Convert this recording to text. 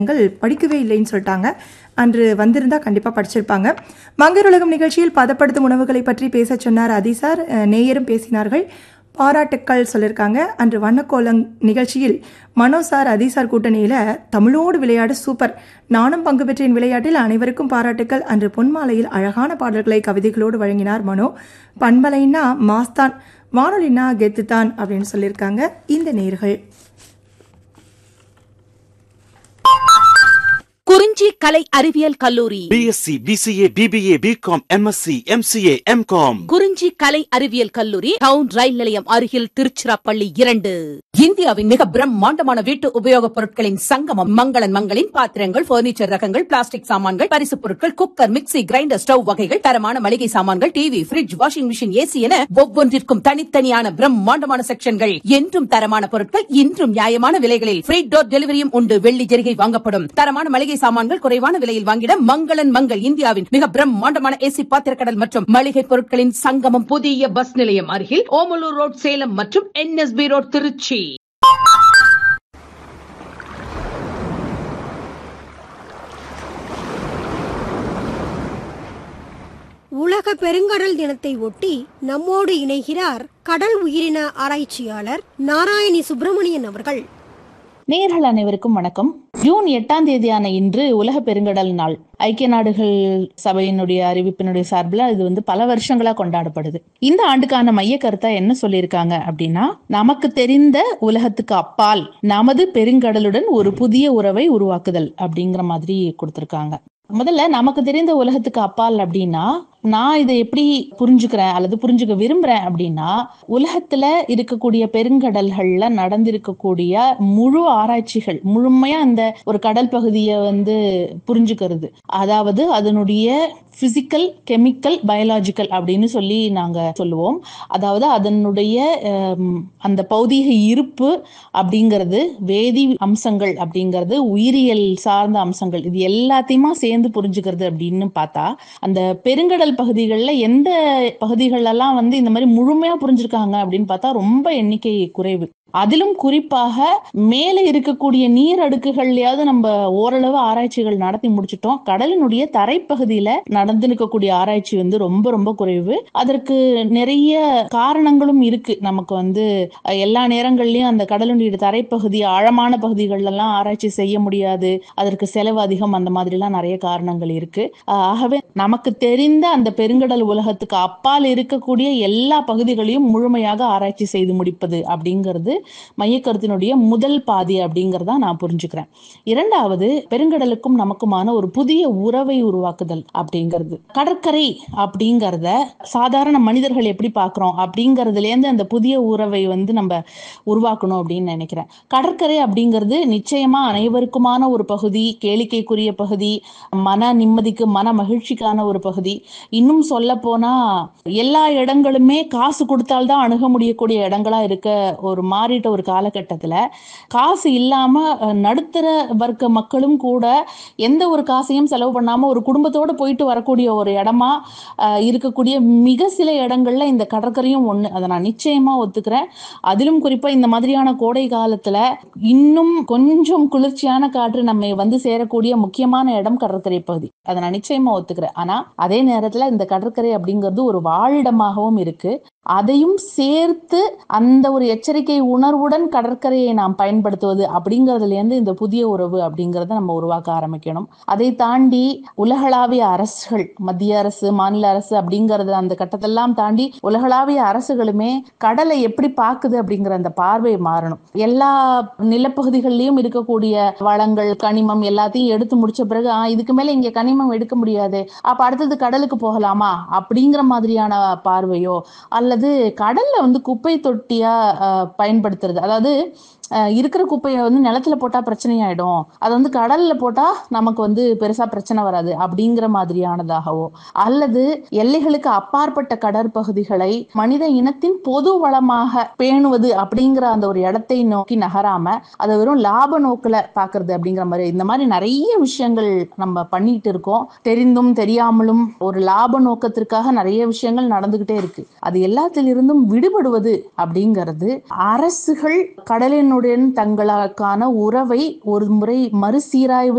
கள் படிக்கவே இல்லைன்னு சொல்லிட்டாங்க அன்று வந்திருந்தா கண்டிப்பாக படிச்சிருப்பாங்க மங்கர் உலகம் நிகழ்ச்சியில் பதப்படுத்தும் உணவுகளை பற்றி பேச சொன்னார் அதி சார் அஹ், நேயரும் பேசினார்கள் பாராட்டுக்கள் சொல்லியிருக்காங்க அன்று வண்ணக்கோலம் நிகழ்ச்சியில் மனோ சார் அதி சார் கூட்டணியில் தமிழோடு விளையாடு சூப்பர் நானும் பங்கு பெற்றேன் விளையாட்டில் அனைவருக்கும் பாராட்டுக்கள் அன்று பொன்மாலையில் அழகான பாடல்களை கவிதைகளோடு வழங்கினார் மனோ பண்பலைன்னா மாஸ்தான் வானொலின்னா கெத்துத்தான் அப்படின்னு சொல்லியிருக்காங்க இந்த நேர்கள் குறிஞ்சி கலை அறிவியல் கல்லூரி BSc BCA BBA BCom MSc MCA MCom Kurinji கலை அறிவியல் கல்லூரி டவுன் ரயில் நிலையம் அருகில் திருச்சிராப்பள்ளி இரண்டு இந்தியாவின் மிக பிரம்மாண்டமான வீட்டு உபயோகப் பொருட்களின் சங்கமம் மங்களன் மங்களின் பாத்திரங்கள் பர்னிச்சர் ரகங்கள் பிளாஸ்டிக் சாமான்கள் பரிசுப் பொருட்கள் குக்கர் மிக்ஸி கிரைண்டர் ஸ்டவ் வகைகள் தரமான மளிகை சாமான்கள் TV fridge washing machine AC என ஒவ்வொன்றிற்கும் தனித்தனியான பிரம்மாண்டமான செக்ஷன்கள் என்றும் தரமான பொருட்கள் இன்றும் நியாயமான விலைகளில் ஃப்ரீ டோர் டெலிவரியும் உண்டு வெள்ளி ஜெரிகை வாங்கப்படும் தரமான மளிகை சாமான்கள் குறைவான விலையில் வாங்கிட மங்களன் மங்கள் இந்தியாவின் மிக பிரம்மாண்டமான ஏசி பாத்திரக்கடல் மற்றும் மளிகை பொருட்களின் சங்கமம் புதிய பஸ் நிலையம் அருகில் ஓமலூர் ரோட் சேலம் மற்றும் என்எஸ்பி ரோட் திருச்சி உலக பெருங்கடல் தினத்தை ஒட்டி நம்மோடு இணைகிறார் கடல் உயிரின ஆராய்ச்சியாளர் நாராயணி சுப்பிரமணியன் அவர்கள் நேயர்கள் அனைவருக்கும் வணக்கம் ஜூன் எட்டாம் தேதியான இன்று உலக பெருங்கடல் நாள் ஐக்கிய நாடுகள் சபையினுடைய அறிவிப்பினுடைய சார்பில் இது வந்து பல வருஷங்களா கொண்டாடப்படுது இந்த ஆண்டுக்கான மைய கருத்தா என்ன சொல்லியிருக்காங்க அப்படின்னா நமக்கு தெரிந்த உலகத்துக்கு அப்பால் நமது பெருங்கடலுடன் ஒரு புதிய உறவை உருவாக்குதல் அப்படிங்கிற மாதிரி கொடுத்திருக்காங்க முதல்ல நமக்கு தெரிந்த உலகத்துக்கு அப்பால் அப்படின்னா நான் இதை எப்படி புரிஞ்சுக்கிறேன் அல்லது புரிஞ்சுக்க விரும்புறேன் அப்படின்னா உலகத்துல இருக்கக்கூடிய பெருங்கடல்கள்ல நடந்திருக்கக்கூடிய முழு ஆராய்ச்சிகள் முழுமையா அந்த ஒரு கடல் பகுதியை வந்து புரிஞ்சுக்கிறது அதாவது அதனுடைய பிசிக்கல் கெமிக்கல் பயாலாஜிக்கல் அப்படின்னு சொல்லி நாங்க சொல்லுவோம் அதாவது அதனுடைய ஹம், அந்த பௌதீக இருப்பு அப்படிங்கிறது வேதி அம்சங்கள் அப்படிங்கிறது உயிரியல் சார்ந்த அம்சங்கள் இது எல்லாத்தையுமா சேர்ந்து புரிஞ்சுக்கிறது அப்படின்னு பார்த்தா அந்த பெருங்கடல் பகுதிகளில் எந்த பகுதிகளெல்லாம் வந்து இந்த மாதிரி முழுமையா புரிஞ்சிருக்காங்க அப்படின்னு பார்த்தா ரொம்ப எண்ணிக்கை குறைவு அதிலும் குறிப்பாக மேலே இருக்கக்கூடிய நீர் அடுக்குகள்லயாவது நம்ம ஓரளவு ஆராய்ச்சிகள் நடத்தி முடிச்சிட்டோம் கடலினுடைய தரைப்பகுதியில நடந்திருக்கக்கூடிய ஆராய்ச்சி வந்து ரொம்ப ரொம்ப குறைவு அதற்கு நிறைய காரணங்களும் இருக்கு நமக்கு வந்து அஹ், எல்லா நேரங்கள்லயும் அந்த கடலினுடைய தரைப்பகுதி ஆழமான பகுதிகள் எல்லாம் ஆராய்ச்சி செய்ய முடியாது அதற்கு செலவு அதிகம் அந்த மாதிரி எல்லாம் நிறைய காரணங்கள் இருக்கு அஹ், ஆகவே நமக்கு தெரிந்த அந்த பெருங்கடல் உலகத்துக்கு அப்பால் இருக்கக்கூடிய எல்லா பகுதிகளையும் முழுமையாக ஆராய்ச்சி செய்து முடிப்பது அப்படிங்கிறது மையக்கருத்தினுடைய முதல் பாதி அப்படிங்கிறதா நான் புரிஞ்சுக்கிறேன் இரண்டாவது பெருங்கடலுக்கும் நமக்குமான ஒரு புதிய உறவை உருவாக்குதல் அப்படிங்கிறது கடற்கரை அப்படிங்கிறத சாதாரண மனிதர்கள் எப்படி பார்க்கிறோம் அப்படிங்கறதுல இருந்து அந்த புதிய உறவை வந்து நம்ம உருவாக்கணும் அப்படின்னு நினைக்கிறேன் கடற்கரை அப்படிங்கிறது நிச்சயமா அனைவருக்குமான ஒரு பகுதி கேளிக்கைக்குரிய பகுதி மன நிம்மதிக்கு மன மகிழ்ச்சிக்கான ஒரு பகுதி இன்னும் சொல்ல போனா எல்லா இடங்களுமே காசு கொடுத்தால்தான் அணுக முடியக்கூடிய இடங்களா இருக்க ஒரு மாறிட்ட ஒரு காலகட்டத்துல காசு இல்லாம அஹ், நடுத்தர வர்க்க மக்களும் கூட எந்த ஒரு காசையும் செலவு பண்ணாம ஒரு குடும்பத்தோட போயிட்டு வரக்கூடிய ஒரு இடமா அஹ், இருக்கக்கூடிய மிக சில இடங்கள்ல இந்த கடற்கரையும் ஒண்ணு அதை நான் நிச்சயமா ஒத்துக்கிறேன் அதிலும் குறிப்பா இந்த மாதிரியான கோடை காலத்துல இன்னும் கொஞ்சம் குளிர்ச்சியான காற்று நம்மை வந்து சேரக்கூடிய முக்கியமான இடம் கடற்கரை பகுதி அதை நான் நிச்சயமா ஒத்துக்கிறேன் ஆனா அதே நேரத்துல இந்த கடற்கரை அப்படிங்கிறது ஒரு வாழிடமாகவும் இருக்கு அதையும் சேர்த்து அந்த ஒரு எச்சரிக்கை உணர்வுடன் கடற்கரையை நாம் பயன்படுத்துவது அப்படிங்கறதுல இருந்து இந்த புதிய உறவு அப்படிங்கறத நம்ம உருவாக்க ஆரம்பிக்கணும் அதை தாண்டி உலகளாவிய அரசுகள் மத்திய அரசு மாநில அரசு அப்படிங்கறது அந்த கட்டத்தெல்லாம் தாண்டி உலகளாவிய அரசுகளுமே கடலை எப்படி பாக்குது அப்படிங்கிற அந்த பார்வை மாறணும் எல்லா நிலப்பகுதிகள்லயும் இருக்கக்கூடிய வளங்கள் கனிமம் எல்லாத்தையும் எடுத்து முடிச்ச பிறகு "ஆ, இதுக்கு மேல இங்க கனிமம் எடுக்க முடியாது அப்ப அடுத்தது கடலுக்கு போகலாமா அப்படிங்கிற மாதிரியான பார்வையோ அல்லது கடல்ல வந்து குப்பை தொட்டியா அஹ், பயன்படுத்துறது அதாவது அஹ், இருக்கிற குப்பையை வந்து நிலத்துல போட்டா பிரச்சனையாயிடும் அதை வந்து கடல்ல போட்டா நமக்கு வந்து பெருசா பிரச்சனை வராது அப்படிங்கிற மாதிரியானதாகவோ அல்லது எல்லைகளுக்கு அப்பாற்பட்ட கடற்பகுதிகளை மனித இனத்தின் பொது வளமாக பேணுவது அப்படிங்கிற அந்த ஒரு இடத்தை நோக்கி நகராம அதை வெறும் லாப நோக்குல பாக்குறது அப்படிங்கிற மாதிரி இந்த மாதிரி நிறைய விஷயங்கள் நம்ம பண்ணிட்டு இருக்கோம் தெரிந்தும் தெரியாமலும் ஒரு லாப நோக்கத்திற்காக நிறைய விஷயங்கள் நடந்துகிட்டே இருக்கு அது எல்லாத்திலிருந்தும் விடுபடுவது அப்படிங்கிறது அரசு அரசுகள் கடலினுடன் தங்களுக்கான உறவை ஒரு முறை மறுசீராய்வு